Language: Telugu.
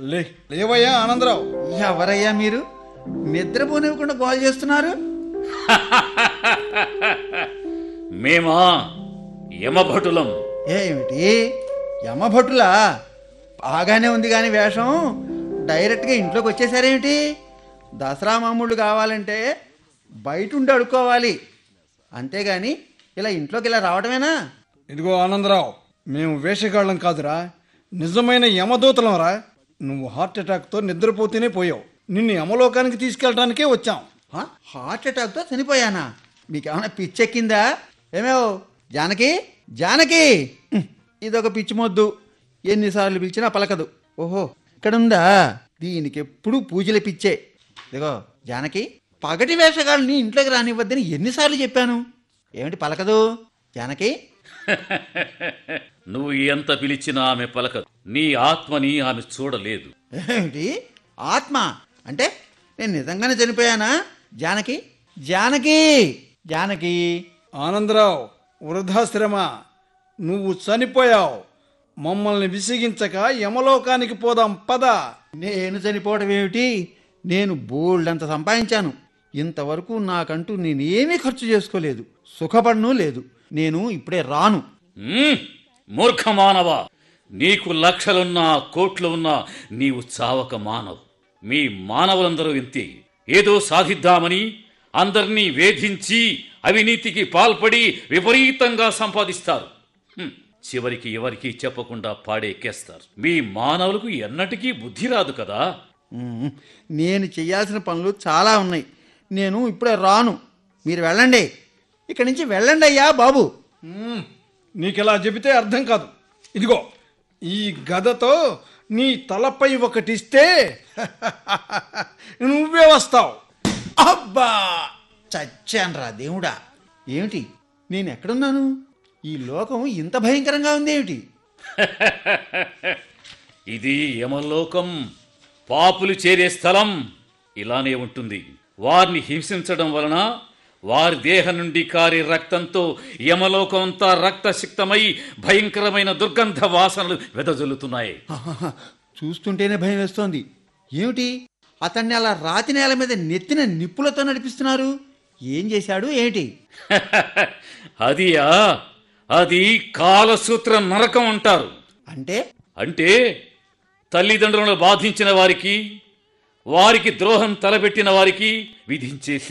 లే లేవయ్యా ఆనందరావు ఎవరయ్యా మీరు నిద్రపోనివ్వకుండా గోల్ చేస్తున్నారు మేమా యమభటులం ఏమిటి యమభటులా బాగానే ఉంది కానీ వేషం డైరెక్ట్గా ఇంట్లోకి వచ్చేసారేమిటి దసరా మామూళ్ళు కావాలంటే బయట ఉండి అడుక్కోవాలి అంతేగాని ఇలా ఇంట్లోకి ఇలా రావటమేనా ఇదిగో ఆనందరావు మేము వేషగాళ్ళం కాదురా నిజమైన యమదూతలంరా నువ్వు హార్ట్ అటాక్తో నిద్రపోతూనే పోయావు నిన్ను యమలోకానికి తీసుకెళ్ళడానికే వచ్చాం హ? హార్ట్ అటాక్తో చనిపోయానా మీకేమైనా పిచ్చెక్కిందా ఏమేవ్ జానకి జానకి ఉహ్, ఇదొక పిచ్చి మొద్దు ఎన్నిసార్లు పిలిచినా పలకదు ఓహో ఇక్కడుందా దీనికి ఎప్పుడు పూజల పిచ్చే ఇదిగో జానకి పగటి వేషగాళ్ళని ఇంట్లోకి రానివ్వద్దని ఎన్నిసార్లు చెప్పాను ఏమిటి పలకదు జానకి నువ్వు ఎంత పిలిచినా ఆమె పలకదు నీ ఆత్మని ఆమె చూడలేదు ఏమిటి ఆత్మ అంటే నేను నిజంగానే చనిపోయానా జానకి జానకి జానకి ఆనందరావు వృద్ధాశ్రమ నువ్వు చనిపోయావు మమ్మల్ని విసిగించక యమలోకానికి పోదాం పద నేను చనిపోవడం ఏమిటి నేను బోల్డంత సంపాదించాను ఇంతవరకు నాకంటూ నేనేమీ ఖర్చు చేసుకోలేదు సుఖపడను లేదు నేను ఇప్పుడే రాను మ్మ్! మూర్ఖ మానవ నీకు లక్షలున్నా కోట్లు ఉన్నా నీవు చావక మానవు మీ మానవులందరూ ఇంతే ఏదో సాధిద్దామని అందరినీ వేధించి అవినీతికి పాల్పడి విపరీతంగా సంపాదిస్తారు హ్మ్. చివరికి ఎవరికీ చెప్పకుండా పాడేకేస్తారు మీ మానవులకు ఎన్నటికీ బుద్ధి రాదు కదా ఉమ్, నేను చేయాల్సిన పనులు చాలా ఉన్నాయి నేను ఇప్పుడే రాను మీరు వెళ్ళండి ఇక్కడి నుంచి వెళ్ళండి అయ్యా బాబు మ్మ్. నీకెలా చెబితే అర్థం కాదు ఇదిగో ఈ గదతో నీ తలపై ఒకటిస్తే నువ్వే వస్తావు అబ్బా చచ్చాన్రా దేవుడా ఏమిటి నేను ఎక్కడున్నాను ఈ లోకం ఇంత భయంకరంగా ఉంది ఏమిటి ఇది యమలోకం పాపులు చేరే స్థలం ఇలానే ఉంటుంది వారిని హింసించడం వలన వారి దేహం నుండి కారే రక్తంతో యమలోకం అంతా రక్తసిక్తమై భయంకరమైన దుర్గంధ వాసనలు వెదజల్లుతున్నాయి ఆహాహా, చూస్తుంటేనే భయం వేస్తోంది ఏమిటి అతన్ని అలా రాతి నేల మీద నెత్తిన నిప్పులతో నడిపిస్తున్నారు ఏం చేశాడు ఏమిటి అదియా అది కాలసూత్ర నరకం అంటారు అంటే అంటే తల్లిదండ్రులను బాధించిన వారికి వారికి ద్రోహం తలపెట్టిన వారికి విధించే